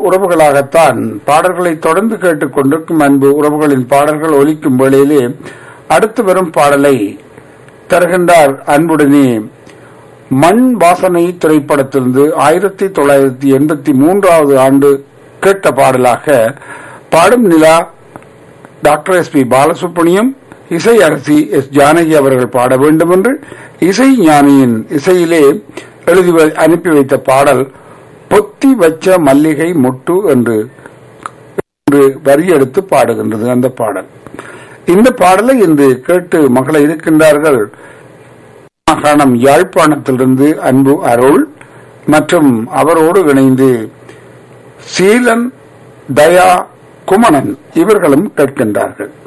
உறவுகளாகத்தான் பாடல்களை தொடர்ந்து கேட்டுக்கொண்டிருக்கும் அன்பு உறவுகளின் பாடல்கள் ஒலிக்கும் வேளையிலே அடுத்து வரும் பாடலை தருகின்றார் அன்புடனே மண் வாசனை திரைப்படத்திலிருந்து ஆயிரத்தி தொள்ளாயிரத்தி எண்பத்தி மூன்றாவது ஆண்டு கேட்ட பாடலாக பாடும் நிலா டாக்டர் எஸ் பி பாலசுப்ரமணியம் இசை அரசி எஸ் ஜானகி அவர்கள் பாட வேண்டும் என்று இசை ஞானியின் இசையிலே எழுதி வை- அனுப்பி வைத்த பாடல் பொத்தி வச்ச மல்லிகை மொட்டு என்று என்று வரி எடுத்து பாடுகின்றது அந்த பாடல் இந்த பாடலை இன்று கேட்டு மகளை இருக்கின்றார்கள் மாகாணம் யாழ்ப்பாணத்திலிருந்து அன்பு அருள் மற்றும் அவரோடு இணைந்து சீலன் தயா குமணன் இவர்களும் கேட்கின்றார்கள்